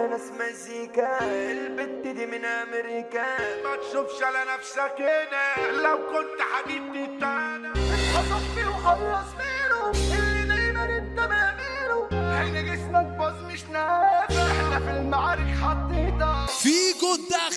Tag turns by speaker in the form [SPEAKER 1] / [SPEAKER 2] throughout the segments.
[SPEAKER 1] ناس مزيكا البت دي من امريكا
[SPEAKER 2] ما تشوفش على نفسك هنا لو كنت حبيبتي تانا
[SPEAKER 3] اصفي وخلص منه اللي دايما انت بعمله حين جسمك باظ مش نافع احنا في المعارك حطيتها
[SPEAKER 4] فيجو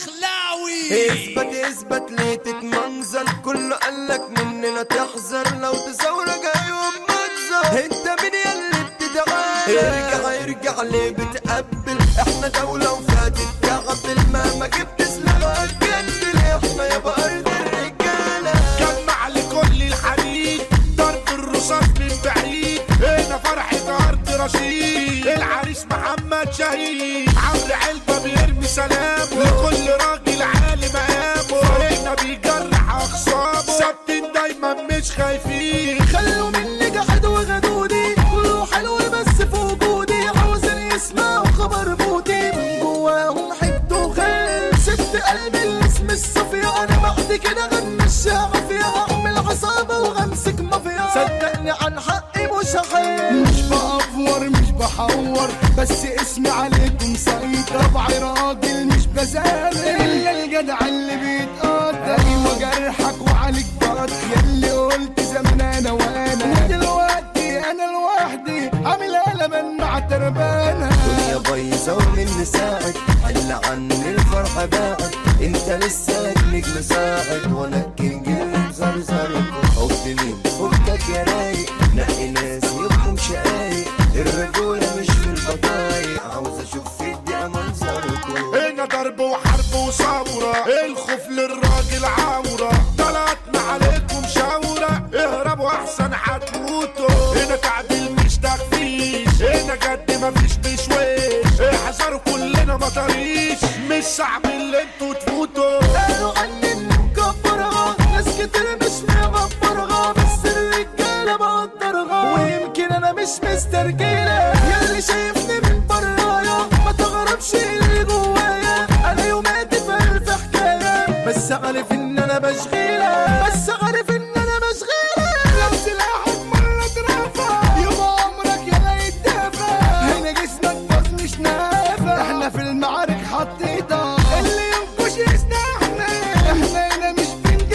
[SPEAKER 4] الدخلاوي
[SPEAKER 1] اثبت اثبت ليه تتمنظر كله قالك مننا تحذر لو تزورك يوم منظر انت مين يلي بتدعي ارجع ارجع ليه بتقبل احنا دولة وفاتت تعبل مهما جبت سلاحك جدل احنا يا ارض الرجالة
[SPEAKER 2] جمع لكل الحديد ضرب الرصاص من بعيد هنا فرحة أرض رشيد العريس محمد شهيد عمرو علبة بيرمي سلامه لكل راجل عالي مقامه فريقنا بيجرح أخصامه ثابتين دايما مش خايفين
[SPEAKER 3] خلوا مني جحد وغدودي كله حلو بس في وجودي عاوزين يسمعوا خبر بوتي من جواهم حد وخير سبت قلبي الاسم الصفي انا بعد كده غنى الشعب فيها اعمل عصابه وامسك مافيا صدقني عن حقي مش هخير
[SPEAKER 5] مش بأفور مش بحور بس اسمي عليكم سيطرة طبعي راجل مش بزامر الا الجدع اللي بيتقدر ايوه جرحك وعليك بط ياللي قلت زمان انا وانا ودلوقتي انا لوحدي عامل قلبا مع تربانها
[SPEAKER 1] الدنيا بايظة ومن ساعد حل عني الفرحة باعت انت لسه نجم مساعد وانا الكينج اللي مزرزركم حب مين فكك يا رايق نقي ناس يبقوا شقايق الرجولة مش في البطايق عاوز اشوف في الدقيقة منظركم
[SPEAKER 2] هنا ضرب وحرب وثورة الخوف للراجل عورة طلعتنا عليكم شاورة اهربوا احسن هتموتوا هنا تعديل مش تخفيش هنا جد مفيش بشويش احذروا كلنا مطاريش مش صعب اللي انتوا تفوتوا
[SPEAKER 3] قالوا عني اني مكبرها ناس كتير مش مغفرها بس الرجاله بقدرها ويمكن انا مش مسترجله ياللي شايفني من برايا ما تغربش اللي جوايا انا يوماتي في الف حكايه بس عارف ان انا بشغيله بس عارف ان انا بشغيله
[SPEAKER 5] لو سلاحك مرة اترفع يبقى عمرك يا لا يتدافع هنا جسمك باظ مش نافع احنا في المعارك حطيتها اللي ينكش يستحمل احنا هنا مش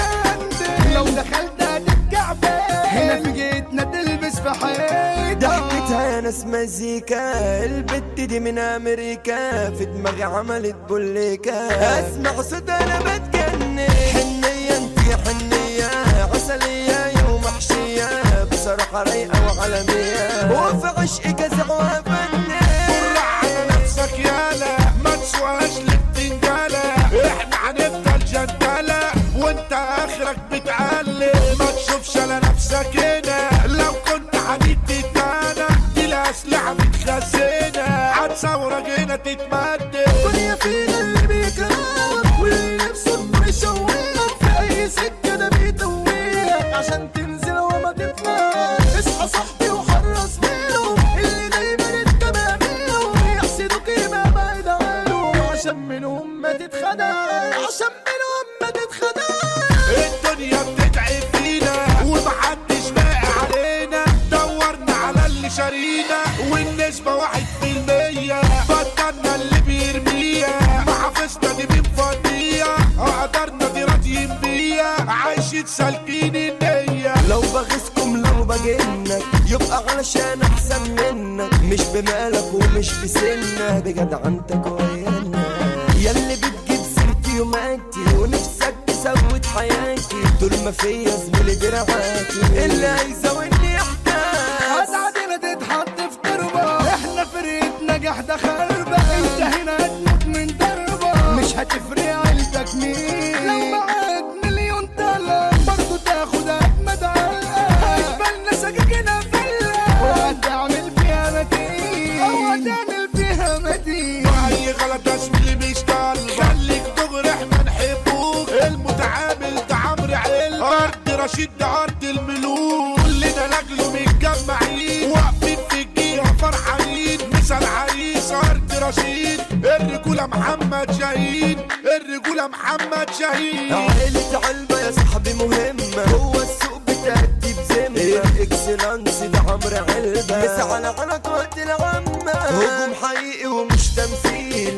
[SPEAKER 5] بنجندل لو دخلت هتتكعبل هنا في جيتنا تلبس في حياتك
[SPEAKER 1] ضحكتها يا ناس مزيكا البت دي من امريكا في دماغي عملت بوليكا اسمع صوت انا بتجنن حنية انتي حنية عسلية يوم محشية بصراحة رايقة وعالمية وفي عشقك ازعوا فنان
[SPEAKER 2] قر على نفسك يالا ما تسواش للتنجالة احنا هنفضل جندالة وانت اخرك بتعلم ما تشوفش على نفسك هنا لو كنت حديد تتانا دي الاسلحة متخزنة هتصورك هنا تتمدد
[SPEAKER 3] الدنيا فينا اللي بيكرهك واللي نفسه مشوقك في اي سكه ده بيتوهك عشان تنزل وما تطلعش اصحى صاحبي وحرص منه اللي دايما انت بعمله يحسدوك يبقى بعيد عنه عشان منهم ما تتخدع عشان منهم ما تتخدع
[SPEAKER 2] الدنيا بتتعب فينا ومحدش باقي علينا دورنا على اللي شارينا والنسبة واحد في المية بطلنا اللي بيرميها محافظنا دي من فضية قدرنا دي راضيين بيها عايشين سالكين النية
[SPEAKER 1] لو بغيظكم لو بجنك يبقى علشان احسن منك مش بمالك ومش بسنك بجدعنتك ويانا ياللي بتجيب سيرتي يوماتي ونفسك تسود حياتي طول ما فيا زميلي دراعاتي اللي هيزاولني يحتاج
[SPEAKER 5] اسعدنا تتحط في تربة احنا فرقتنا جحدة خربة انت هنا هتموت من ضربة مش هتفرق عيلتك مين لو معاك مليون دولار برضو تاخد اجمد علقة هيبقى سكاكينها فلة وهتعمل فيها متين او هتعمل فيها متين
[SPEAKER 2] اي غلط يا زميلي مش طالبة خليك دغري احنا نحبوك المتعامل ده عمرو عيل ارض رشيد ده ارض الملوك كلنا لاجله متجمعين واقفين في الجيرة فرحانين مثل عريس ارض رشيد الرجولة محمد شاهين الرجولة محمد شاهين
[SPEAKER 1] عيلة علبة يا صاحبي مهمة هو السوق بتأدي بذمة الاكسلانس ده عمرو علبة مسا على على قوة العامة هجوم حقيقي ومش تمثيل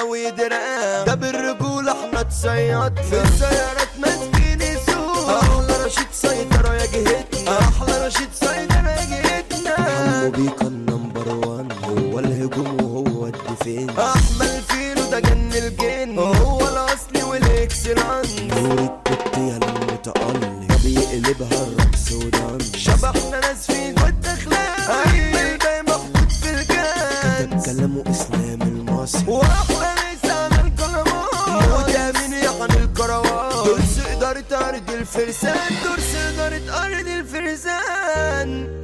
[SPEAKER 1] ودراع ده بالرجولة احنا تصيدنا في السيارات ماسكين السوق احلى رشيد سيطرة يا جهتنا احلى رشيد سيطرة يا جهتنا حمو بيكا النمبر وان هو الهجوم وهو الدفين احمل فيلو ده جن الجن هو الاصلي والاكسلانس نور التوتية المتألق بيقلبها الرقص ودان شبحنا ناس في جد اخلاق احمل باي محطوط في الجان كتب كلامه اسلام المصري واحلى لسان الكلمات مدامين يعني الكروات درس إدارة أرض الفرسان درس إدارة أرض الفرسان